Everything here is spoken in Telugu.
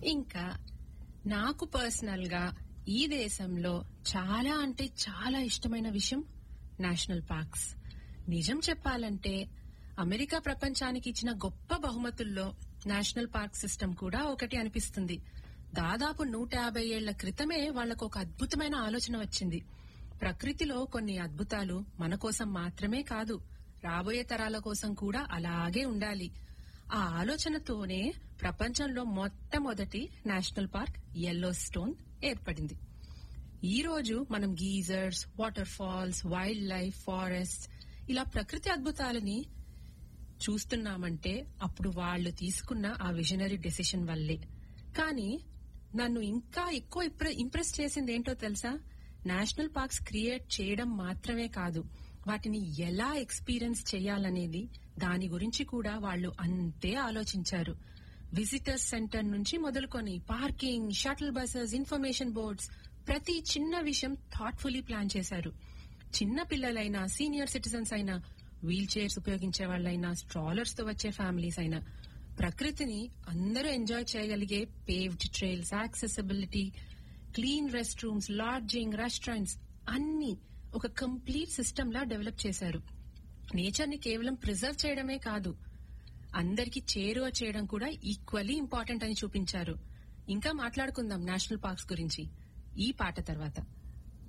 ఇంకా నాకు పర్సనల్ గా ఈ దేశంలో చాలా అంటే చాలా ఇష్టమైన విషయం నేషనల్ పార్క్స్ నిజం చెప్పాలంటే అమెరికా ప్రపంచానికి ఇచ్చిన గొప్ప బహుమతుల్లో నేషనల్ పార్క్ సిస్టమ్ కూడా ఒకటి అనిపిస్తుంది దాదాపు నూట యాభై ఏళ్ల క్రితమే వాళ్లకు ఒక అద్భుతమైన ఆలోచన వచ్చింది ప్రకృతిలో కొన్ని అద్భుతాలు మన కోసం మాత్రమే కాదు రాబోయే తరాల కోసం కూడా అలాగే ఉండాలి ఆ ఆలోచనతోనే ప్రపంచంలో మొట్టమొదటి నేషనల్ పార్క్ ఎల్లో స్టోన్ ఏర్పడింది ఈ రోజు మనం geysers waterfalls wildlife forest ఇలా ప్రకృతి అద్భుతాలని చూస్తున్నామంటే అప్పుడు వాళ్ళు తీసుకున్న ఆ విజనరీ డెసిషన్ వల్లే కానీ నన్ను ఇంకా ఎక్కువ ఇంప్రె- ఇంప్రెస్ చేసింది ఏంటో తెలుసా నేషనల్ పార్క్స్ క్రియేట్ చేయడం మాత్రమే కాదు వాటిని ఎలా ఎక్స్పీరియన్స్ చేయాలనేది దాని గురించి కూడా వాళ్ళు అంతే ఆలోచించారు విజిటర్స్ సెంటర్ నుంచి మొదలుకొని parking shuttle buses information boards ప్రతి చిన్న విషయం థాట్ఫుల్లీ ప్లాన్ చేశారు చిన్న పిల్లలైనా సీనియర్ సిటిజన్స్ అయినా వీల్ చైర్స్ ఉపయోగించే వాళ్ళైనా స్ట్రాలర్స్ తో వచ్చే ఫ్యామిలీస్ అయినా ప్రకృతిని అందరూ ఎంజాయ్ చేయగలిగే paved trails accessibility clean restrooms lodging restaurants అన్ని ఒక కంప్లీట్ సిస్టమ్ లా డెవలప్ చేశారు నేచర్ ని కేవలం ప్రిజర్వ్ చేయడమే కాదు అందరికి చేరువ చేయడం కూడా ఈక్వల్లీ ఇంపార్టెంట్ అని చూపించారు ఇంకా మాట్లాడుకుందాం నేషనల్ పార్క్స్ గురించి ఈ పాట తర్వాత